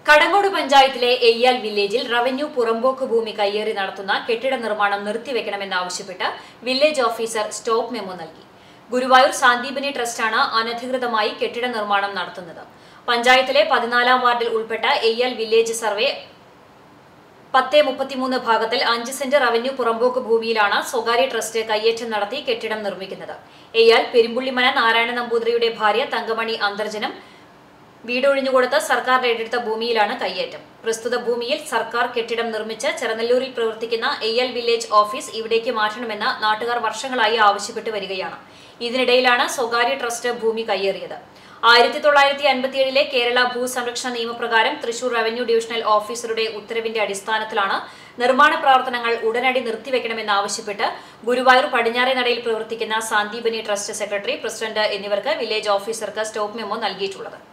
കടങ്ങോട് പഞ്ചായത്തിലെ എയ്യാൽ വില്ലേജിൽ റവന്യൂ പുറമ്പോക്ക് ഭൂമി കയ്യേറി നടത്തുന്ന കെട്ടിട നിർമ്മാണം നിർത്തിവെക്കണമെന്നാവശ്യപ്പെട്ട് വില്ലേജ് ഓഫീസർ സ്റ്റോപ്പ് മെമ്മോ നൽകി ഗുരുവായൂർ സാന്ദീപനി ട്രസ്റ്റാണ് അനധികൃതമായി കെട്ടിട നിർമ്മാണം നടത്തുന്നത് പഞ്ചായത്തിലെ പതിനാലാം വാർഡിൽ ഉൾപ്പെട്ട എയ്യാൽ വില്ലേജ് സർവേ പത്ത് മുപ്പത്തിമൂന്ന് ഭാഗത്തിൽ അഞ്ച് സെന്റ് റവന്യൂ പുറമ്പോക്ക് ഭൂമിയിലാണ് സ്വകാര്യ ട്രസ്റ്റ് കയ്യേറ്റം നടത്തി കെട്ടിടം നിർമ്മിക്കുന്നത് എയ്യാൽ പെരുമ്പുള്ളിമന നാരായണ നമ്പൂതിരിയുടെ ഭാര്യ തങ്കമണി അന്തർജനം വീടൊഴിഞ്ഞുകൊടുത്ത് സർക്കാർ ഏറ്റെടുത്ത ഭൂമിയിലാണ് കയ്യേറ്റം പ്രസ്തുത ഭൂമിയിൽ സർക്കാർ കെട്ടിടം നിർമ്മിച്ച് ചെറനല്ലൂരിൽ പ്രവർത്തിക്കുന്ന എയ്യൽ വില്ലേജ് ഓഫീസ് ഇവിടേക്ക് മാറ്റണമെന്ന് നാട്ടുകാർ വർഷങ്ങളായി ആവശ്യപ്പെട്ടു വരികയാണ് ഇതിനിടയിലാണ് സ്വകാര്യ ട്രസ്റ്റ് ഭൂമി കയ്യേറിയത് ആയിരത്തി തൊള്ളായിരത്തി അൻപത്തിയേഴിലെ കേരള ഭൂസംരക്ഷണ നിയമപ്രകാരം തൃശൂർ റവന്യൂ ഡിവിഷണൽ ഓഫീസറുടെ ഉത്തരവിന്റെ അടിസ്ഥാനത്തിലാണ് നിർമ്മാണ പ്രവർത്തനങ്ങൾ ഉടനടി നിർത്തിവെക്കണമെന്നാവശ്യപ്പെട്ട് ഗുരുവായൂർ പടിഞ്ഞാറേ നടയിൽ പ്രവർത്തിക്കുന്ന സാന്ദീപനി ട്രസ്റ്റ് സെക്രട്ടറി പ്രസിഡന്റ് എന്നിവർക്ക് വില്ലേജ് ഓഫീസർക്ക് സ്റ്റോപ്പ് മെമ്മോ നൽകിയിട്ടുള്ളത്